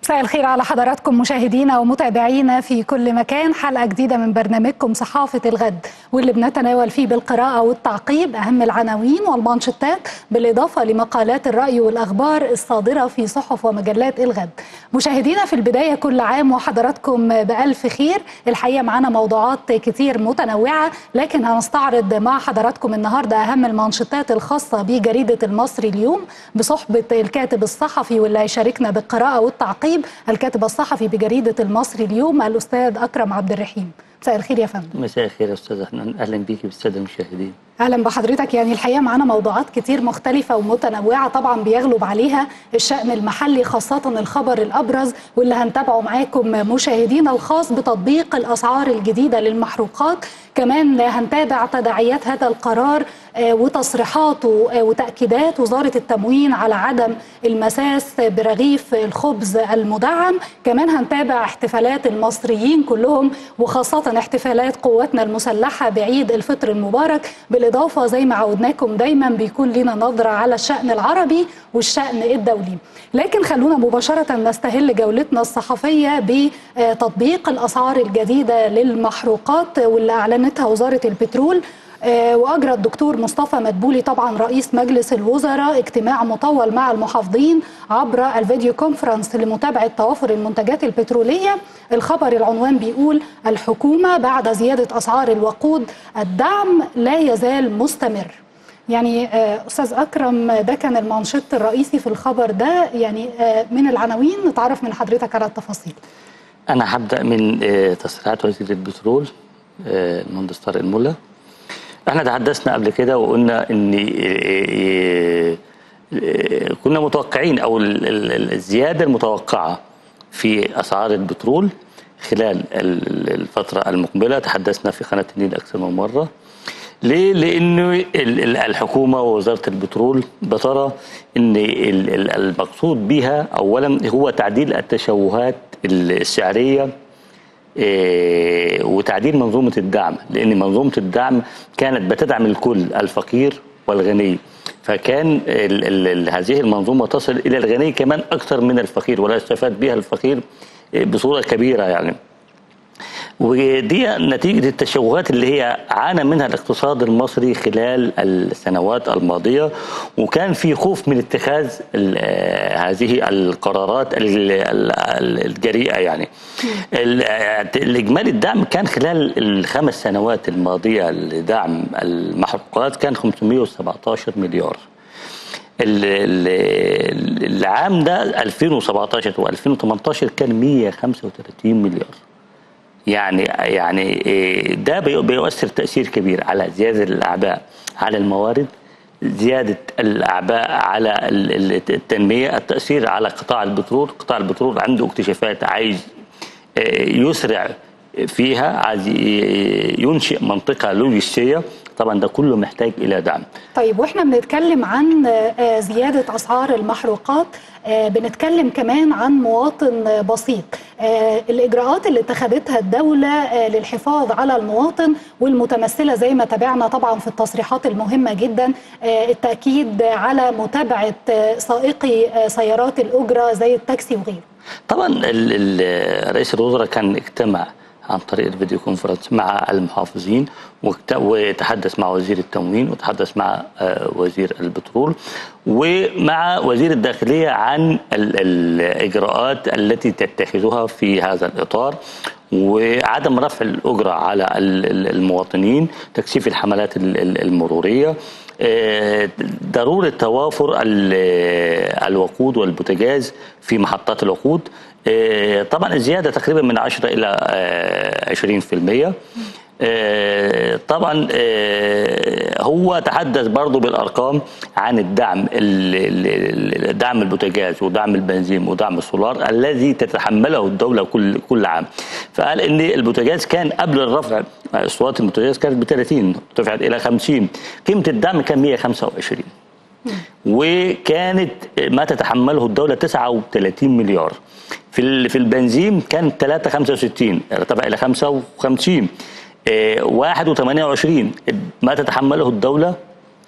مساء الخير على حضراتكم مشاهدينا ومتابعينا في كل مكان حلقة جديدة من برنامجكم صحافة الغد واللي بنتناول فيه بالقراءة والتعقيب أهم العناوين والمانشطات بالإضافة لمقالات الرأي والأخبار الصادرة في صحف ومجلات الغد مشاهدينا في البداية كل عام وحضراتكم بألف خير الحقيقة معنا موضوعات كتير متنوعة لكن هنستعرض مع حضراتكم النهاردة أهم المانشطات الخاصة بجريدة المصري اليوم بصحبة الكاتب الصحفي واللي هيشاركنا بالقراءة والتعقيب الكاتب الصحفي بجريدة المصري اليوم الأستاذ أكرم عبد الرحيم مساء الخير يا فندم مساء الخير يا استاذ احنا اهلا بيكي بالساده المشاهدين اهلا بحضرتك يعني الحقيقه معانا موضوعات كتير مختلفه ومتنوعه طبعا بيغلب عليها الشان المحلي خاصه الخبر الابرز واللي هنتابعه معاكم مشاهدينا الخاص بتطبيق الاسعار الجديده للمحروقات كمان هنتابع تداعيات هذا القرار وتصريحاته وتاكيدات وزاره التموين على عدم المساس برغيف الخبز المدعم كمان هنتابع احتفالات المصريين كلهم وخاصه احتفالات قواتنا المسلحه بعيد الفطر المبارك بالإضافة زي ما عودناكم دايما بيكون لنا نظرة على الشأن العربي والشأن الدولي لكن خلونا مباشرة نستهل جولتنا الصحفية بتطبيق الأسعار الجديدة للمحروقات واللي أعلنتها وزارة البترول واجرى الدكتور مصطفى مدبولي طبعا رئيس مجلس الوزراء اجتماع مطول مع المحافظين عبر الفيديو كونفرنس لمتابعه توافر المنتجات البتروليه الخبر العنوان بيقول الحكومه بعد زياده اسعار الوقود الدعم لا يزال مستمر يعني استاذ اكرم ده كان المانشيت الرئيسي في الخبر ده يعني من العناوين نتعرف من حضرتك على التفاصيل انا هبدا من تصريحات وزير البترول المهندس طارق الملا احنا تحدثنا قبل كده وقلنا ان كنا متوقعين او الزياده المتوقعه في اسعار البترول خلال الفتره المقبله تحدثنا في قناه النيل اكثر من مره ليه؟ لانه الحكومه ووزاره البترول بترى ان المقصود بها اولا هو تعديل التشوهات السعريه وتعديل منظومة الدعم لأن منظومة الدعم كانت بتدعم الكل الفقير والغني فكان ال ال هذه المنظومة تصل إلى الغني كمان أكثر من الفقير ولا يستفاد بها الفقير بصورة كبيرة يعني ودي نتيجة التشوهات اللي هي عانى منها الاقتصاد المصري خلال السنوات الماضية وكان في خوف من اتخاذ هذه القرارات الجريئة يعني الإجمالي الدعم كان خلال الخمس سنوات الماضية لدعم المحروقات كان 517 مليار العام ده 2017 و2018 كان 135 مليار يعني يعني ده بيؤثر تاثير كبير على زياده الاعباء على الموارد زياده الاعباء على التنميه التاثير على قطاع البترول قطاع البترول عنده اكتشافات عايز يسرع فيها عايز ينشئ منطقه لوجستيه طبعا ده كله محتاج الى دعم طيب واحنا بنتكلم عن زياده اسعار المحروقات بنتكلم كمان عن مواطن بسيط الاجراءات اللي اتخذتها الدوله للحفاظ على المواطن والمتمثله زي ما تابعنا طبعا في التصريحات المهمه جدا التاكيد على متابعه سائقي سيارات الاجره زي التاكسي وغيره طبعا رئيس الوزراء كان اجتمع عن طريق الفيديو كونفرنس مع المحافظين وتحدث مع وزير التموين وتحدث مع وزير البترول ومع وزير الداخلية عن الإجراءات التي تتخذها في هذا الإطار وعدم رفع الأجرة على المواطنين تكثيف الحملات المرورية ضرورة توافر الوقود والبوتاجاز في محطات الوقود طبعا الزيادة تقريبا من 10 إلى 20% طبعا هو تحدث برضه بالارقام عن الدعم دعم البوتاجاز ودعم البنزين ودعم السولار الذي تتحمله الدوله كل كل عام فقال ان البوتاجاز كان قبل الرفع اصوات البوتاجاز كانت ب 30 رفعت الى 50 قيمه الدعم كان 125 وكانت ما تتحمله الدوله 39 مليار في في البنزين كان 3 65 ارتفع الى 55 1 و28 ما تتحمله الدوله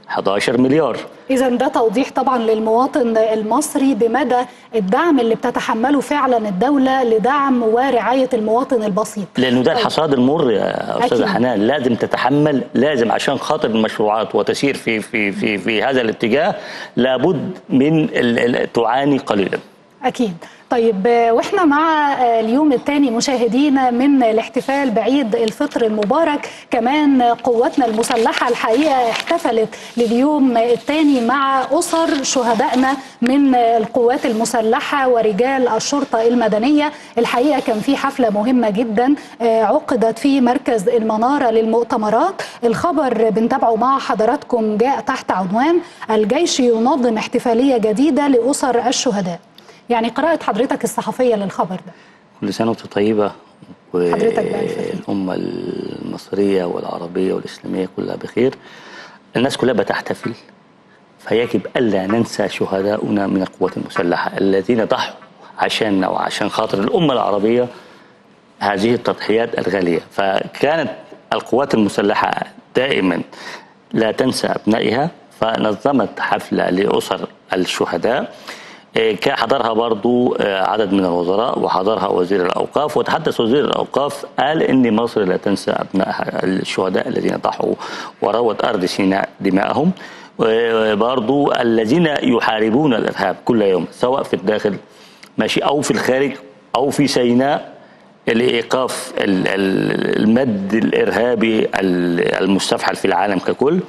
11 مليار إذا ده توضيح طبعا للمواطن المصري بمدى الدعم اللي بتتحمله فعلا الدولة لدعم ورعاية المواطن البسيط لانه ده الحصاد المر يا استاذه أكيد. حنان لازم تتحمل لازم عشان خاطر المشروعات وتسير في في في في هذا الاتجاه لابد من ال- ال- تعاني قليلا أكيد طيب آه، واحنا مع آه، اليوم الثاني مشاهدينا من الاحتفال بعيد الفطر المبارك كمان آه، قواتنا المسلحة الحقيقة احتفلت لليوم الثاني مع أسر شهدائنا من آه، القوات المسلحة ورجال الشرطة المدنية الحقيقة كان في حفلة مهمة جدا آه، عقدت في مركز المنارة للمؤتمرات الخبر بنتابعه مع حضراتكم جاء تحت عنوان الجيش ينظم احتفالية جديدة لأسر الشهداء يعني قراءة حضرتك الصحفية للخبر ده كل سنه وانت طيبه حضرتك بألف خير. والامه المصريه والعربيه والاسلاميه كلها بخير الناس كلها بتحتفل فيجب الا ننسى شهداؤنا من القوات المسلحه الذين ضحوا عشاننا وعشان خاطر الامه العربيه هذه التضحيات الغاليه فكانت القوات المسلحه دائما لا تنسى ابنائها فنظمت حفله لاسر الشهداء إيه، كان حضرها برضو آه، عدد من الوزراء وحضرها وزير الاوقاف وتحدث وزير الاوقاف قال ان مصر لا تنسى ابنائها الشهداء الذين ضحوا وروت ارض سيناء دماءهم وبرضو الذين يحاربون الارهاب كل يوم سواء في الداخل ماشي او في الخارج او في سيناء لايقاف ال- ال- المد الارهابي ال- المستفحل في العالم ككل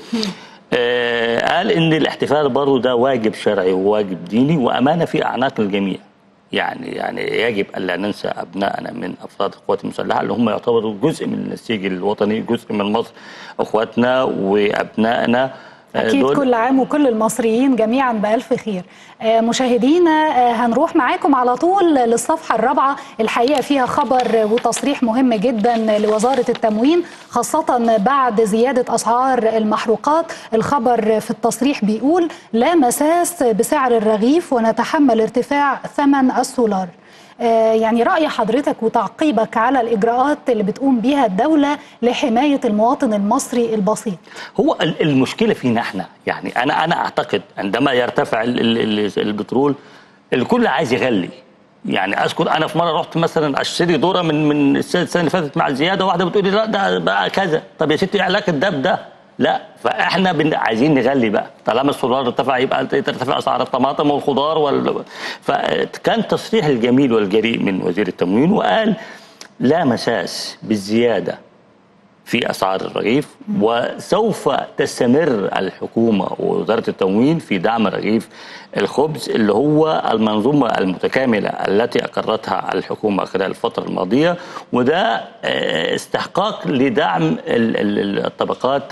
آه، قال ان الاحتفال برضه ده واجب شرعي وواجب ديني وامانه في اعناق الجميع يعني يعني يجب الا ننسى ابنائنا من افراد القوات المسلحه اللي هم يعتبروا جزء من النسيج الوطني جزء من مصر اخواتنا وابنائنا آه، أكيد دول كل عام وكل المصريين جميعا بألف خير آه، مشاهدينا آه، هنروح معاكم على طول للصفحة الرابعة الحقيقة فيها خبر وتصريح مهم جدا لوزارة التموين خاصة بعد زيادة أسعار المحروقات الخبر في التصريح بيقول لا مساس بسعر الرغيف ونتحمل ارتفاع ثمن السولار آه، يعني رأي حضرتك وتعقيبك على الإجراءات اللي بتقوم بيها الدولة لحماية المواطن المصري البسيط هو ال- المشكله فينا احنا يعني انا انا اعتقد عندما يرتفع ال- ال- ال- البترول الكل عايز يغلي يعني اذكر انا في مره رحت مثلا اشتري ذره من من السنه السنة اللي فاتت مع الزياده واحده بتقول لي لا ده بقى كذا طب يا ستي ايه علاقه ده بده لا فاحنا بن... عايزين نغلي بقى طالما السولار ارتفع يبقى ترتفع اسعار الطماطم والخضار وال... فكان تصريح الجميل والجريء من وزير التموين وقال لا مساس بالزياده في اسعار الرغيف وسوف تستمر الحكومه ووزاره التموين في دعم رغيف الخبز اللي هو المنظومه المتكامله التي اقرتها الحكومه خلال الفتره الماضيه وده آه، استحقاق لدعم ال- ال- الطبقات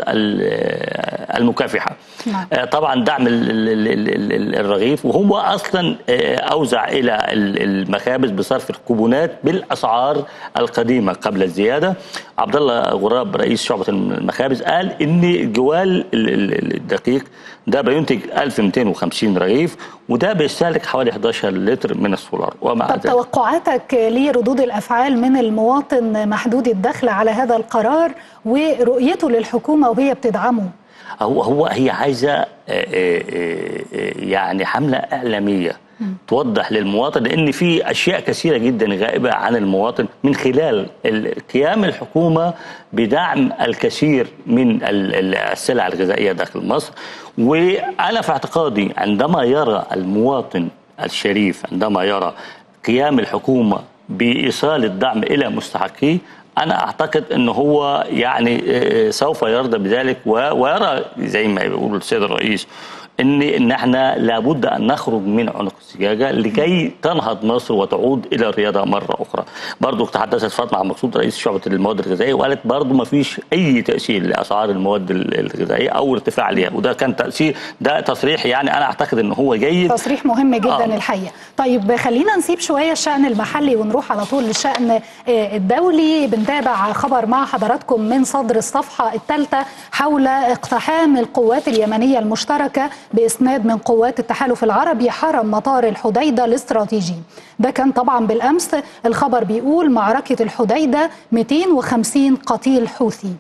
ال- المكافحه. نعم. آه، طبعا دعم ال- ال- ال- ال- ال- الرغيف وهو اصلا آه، اوزع الى ال- المخابز بصرف الكوبونات بالاسعار القديمه قبل الزياده عبد الله غراب رئيس شعبه المخابز قال ان جوال ال- ال- الدقيق ده بينتج 1250 رغيف وده بيستهلك حوالي 11 لتر من السولار ومع طب ذلك توقعاتك لردود الافعال من المواطن محدود الدخل على هذا القرار ورؤيته للحكومه وهي بتدعمه هو هو هي عايزه آه، آه، آه، يعني حمله اعلاميه توضح للمواطن لان في اشياء كثيره جدا غائبه عن المواطن من خلال ال- قيام الحكومه بدعم الكثير من ال- ال- السلع الغذائيه داخل مصر وانا في اعتقادي عندما يرى المواطن الشريف عندما يرى قيام الحكومه بايصال الدعم الى مستحقيه انا اعتقد ان هو يعني آه، سوف يرضى بذلك و- ويرى زي ما بيقول السيد الرئيس ان ان احنا لابد ان نخرج من عنق الزجاجه لكي تنهض مصر وتعود الى الرياضه مره اخرى. برضو تحدثت فاطمه عبد المقصود رئيس شعبه المواد الغذائيه وقالت برضو ما فيش اي تاثير لاسعار المواد ال- الغذائيه او ارتفاع عليها وده كان تاثير ده تصريح يعني انا اعتقد ان هو جيد تصريح مهم جدا آه. الحقيقه طيب خلينا نسيب شويه الشان المحلي ونروح على طول للشان آه، الدولي بنتابع خبر مع حضراتكم من صدر الصفحه الثالثه حول اقتحام القوات اليمنيه المشتركه باسناد من قوات التحالف العربي حرم مطار الحديده الاستراتيجي ده كان طبعا بالامس الخبر بيقول معركه الحديده 250 قتيل حوثي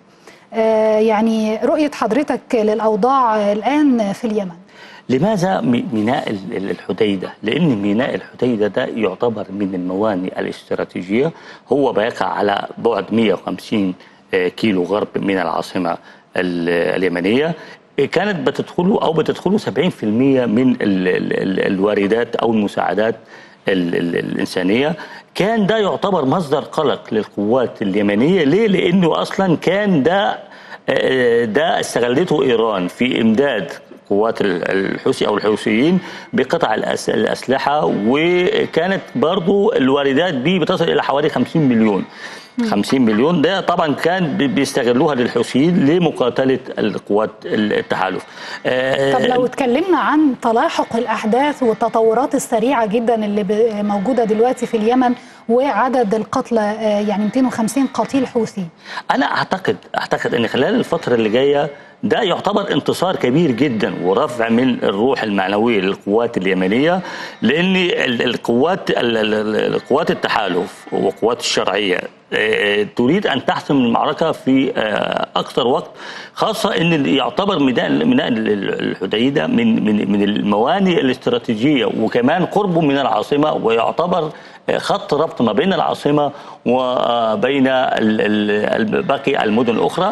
آه، يعني رؤية حضرتك للأوضاع الآن في اليمن لماذا مي- ميناء ال- ال- الحديدة؟ لأن ميناء الحديدة ده يعتبر من الموانئ الاستراتيجية هو بيقع على بعد 150 آه، كيلو غرب من العاصمة ال- اليمنية آه، كانت بتدخله أو بتدخله 70% من ال- ال- ال- الواردات أو المساعدات ال- ال- الإنسانية كان ده يعتبر مصدر قلق للقوات اليمنية ليه؟ لأنه أصلا كان ده آه، ده استغلته إيران في إمداد قوات ال- الحوثي او الحوثيين بقطع الأس- الاسلحه وكانت برضو الواردات دي بتصل الى حوالي 50 مليون 50 مليون ده طبعا كان بي- بيستغلوها للحوثيين لمقاتله القوات التحالف آه، طب لو اتكلمنا عن تلاحق الأحداث والتطورات السريعة جدا اللي ب- موجودة دلوقتي في اليمن وعدد القتلى آه، يعني 250 قتيل حوثي انا اعتقد اعتقد ان خلال الفتره اللي جايه ده يعتبر انتصار كبير جدا ورفع من الروح المعنويه للقوات اليمنيه لان ال- القوات ال- ال- ال- القوات التحالف والقوات الشرعيه آه، تريد ان تحسم المعركه في آه، اكثر وقت خاصه ان يعتبر ميناء ميناء الحديده من من من الموانئ الاستراتيجيه وكمان قربه من العاصمه ويعتبر خط ربط ما بين العاصمه وبين ال- ال- ال- باقي المدن الاخرى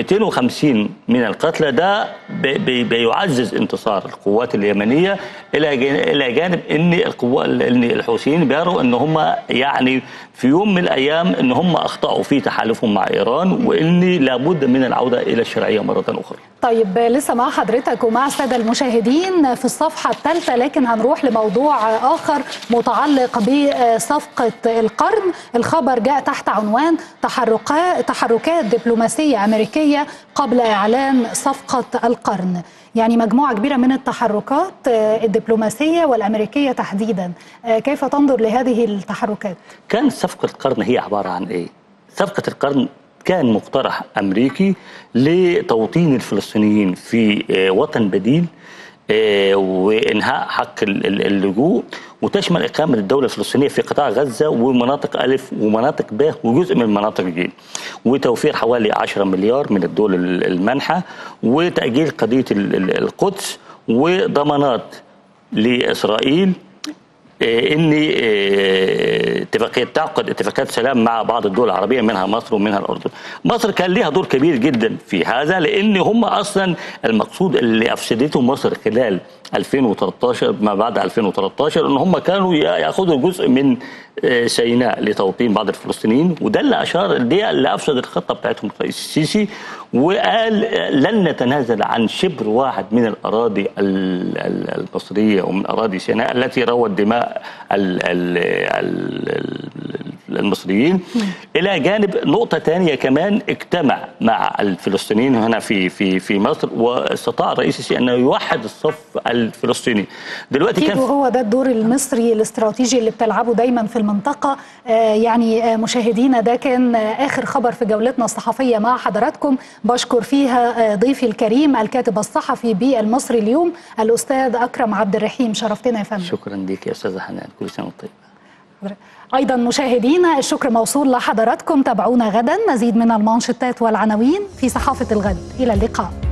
250 من القتلى ده بي- بي- بيعزز انتصار القوات اليمنيه الى جان- الى جانب ان القوات ان الحوثيين بيروا ان هم يعني في يوم من الايام ان هم اخطاوا في تحالفهم مع ايران وان لابد من العوده الى الشرعيه مره اخرى. طيب لسه مع حضرتك ومع السادة المشاهدين في الصفحة الثالثة لكن هنروح لموضوع آخر متعلق بصفقة القرن الخبر جاء تحت عنوان تحركات تحركات دبلوماسية أمريكية قبل إعلان صفقة القرن يعني مجموعة كبيرة من التحركات الدبلوماسية والأمريكية تحديدا كيف تنظر لهذه التحركات؟ كان صفقة القرن هي عبارة عن إيه؟ صفقة القرن كان مقترح أمريكي لتوطين الفلسطينيين في آه، وطن بديل آه، وإنهاء حق ال- ال- اللجوء وتشمل إقامة الدولة الفلسطينية في قطاع غزة ومناطق ألف ومناطق ب وجزء من مناطق ج وتوفير حوالي 10 مليار من الدول ال- المنحة وتأجيل قضية ال- ال- القدس وضمانات لإسرائيل آه، ان آه، اتفاقيه تعقد اتفاقات سلام مع بعض الدول العربيه منها مصر ومنها الاردن. مصر كان ليها دور كبير جدا في هذا لان هم اصلا المقصود اللي افسدته مصر خلال 2013 ما بعد 2013 ان هم كانوا ياخذوا جزء من آه، سيناء لتوطين بعض الفلسطينيين وده اللي اشار ده اللي افسد الخطه بتاعتهم الرئيس السيسي وقال آه، لن نتنازل عن شبر واحد من الاراضي ال- ال- المصريه ومن اراضي سيناء التي روت دماء ال- ال- ال- ال- المصريين الى جانب نقطه ثانيه كمان اجتمع مع الفلسطينيين هنا في في في مصر واستطاع الرئيس السيسي انه يوحد الصف الفلسطيني دلوقتي أكيد كان وهو ده الدور المصري الاستراتيجي اللي بتلعبه دايما في المنطقة آه، يعني آه، مشاهدينا ده كان آه، آخر خبر في جولتنا الصحفية مع حضراتكم بشكر فيها آه، ضيفي الكريم الكاتب الصحفي بالمصري اليوم الأستاذ أكرم عبد الرحيم شرفتنا يا فندم شكرا لك يا استاذه حنان كل سنه وانت طيبه أيضا مشاهدينا الشكر موصول لحضراتكم تابعونا غدا مزيد من المانشطات والعناوين في صحافة الغد إلى اللقاء